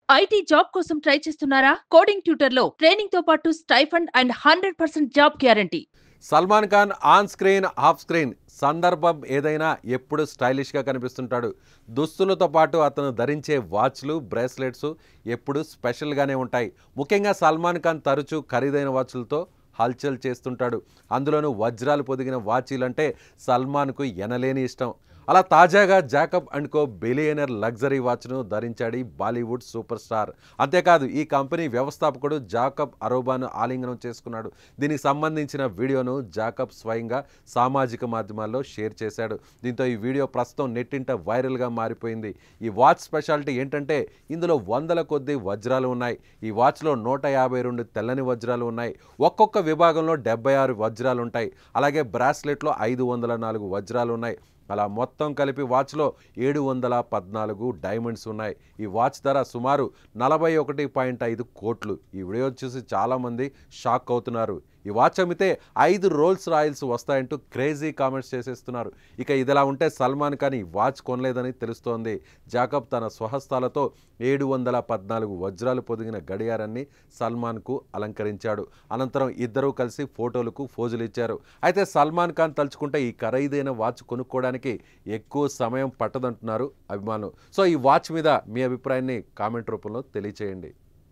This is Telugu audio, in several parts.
ఐటీ జాబ్ కోసం ట్రై చేస్తున్నారా కోడింగ్ ట్యూటర్ లో ట్రైనింగ్ తో పాటు stipend and hundred percent job guarantee Salman Khan on screen off screen సందర్భం ఏదైనా ఎప్పుడు స్టైలిష్గా కనిపిస్తుంటాడు దుస్తులతో పాటు అతను ధరించే వాచ్లు బ్రేస్లెట్స్ ఎప్పుడు స్పెషల్గానే ఉంటాయి ముఖ్యంగా సల్మాన్ ఖాన్ తరచూ ఖరీదైన వాచ్లతో హల్చల్ చేస్తుంటాడు అందులోనూ వజ్రాలు పొదిగిన వాచీలంటే సల్మాన్కు ఎనలేని ఇష్టం అలా తాజాగా Jacob and co billionaire luxury వాచ్ను ధరించాడు ఈ బాలీవుడ్ సూపర్ స్టార్ అంతేకాదు ఈ కంపెనీ వ్యవస్థాపకుడు జాకబ్ అరోబాను ఆలింగనం చేసుకున్నాడు దీనికి సంబంధించిన వీడియోను జాకబ్ స్వయంగా సామాజిక మాధ్యమాల్లో షేర్ చేశాడు దీంతో ఈ వీడియో ప్రస్తుతం నెట్టింట వైరల్గా మారిపోయింది ఈ వాచ్ స్పెషాలిటీ ఏంటంటే ఇందులో వందల కొద్ది వజ్రాలు ఉన్నాయి ఈ వాచ్లో నూట యాభై రెండు తెల్లని వజ్రాలు ఉన్నాయి ఒక్కొక్క విభాగంలో డెబ్బై ఆరు వజ్రాలు ఉంటాయి అలాగే బ్రాస్లెట్లో ఐదు వందల నాలుగు వజ్రాలు ఉన్నాయి అలా మొత్తం కలిపి వాచ్లో ఏడు వందల పద్నాలుగు డైమండ్స్ ఉన్నాయి ఈ వాచ్ ధర సుమారు నలభై ఒకటి పాయింట్ ఐదు కోట్లు ఈ వీడియో చూసి చాలామంది షాక్ అవుతున్నారు ఈ వాచ్ అమ్మితే ఐదు రోల్స్ రాయల్స్ వస్తాయంటూ క్రేజీ కామెంట్స్ చేసేస్తున్నారు ఇక ఇదిలా ఉంటే సల్మాన్ ఖాన్ ఈ వాచ్ కొనలేదని తెలుస్తోంది జాకబ్ తన స్వహస్తాలతో ఏడు వందల పద్నాలుగు వజ్రాలు పొదిగిన గడియారాన్ని సల్మాన్కు అలంకరించాడు అనంతరం ఇద్దరూ కలిసి ఫోటోలకు ఫోజులు ఇచ్చారు అయితే సల్మాన్ ఖాన్ తలుచుకుంటే ఈ ఖరీదైన వాచ్ కొనుక్కోవడానికి ఎక్కువ సమయం పట్టదంటున్నారు అభిమానులు సో ఈ వాచ్ మీద మీ అభిప్రాయాన్ని కామెంట్ రూపంలో తెలియచేయండి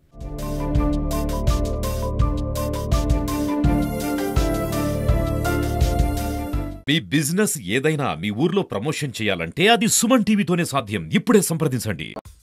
మీ బిజినెస్ ఏదైనా మీ ఊర్లో ప్రమోషన్ చేయాలంటే అది సుమన్ టీవీతోనే సాధ్యం ఇప్పుడే సంప్రదించండి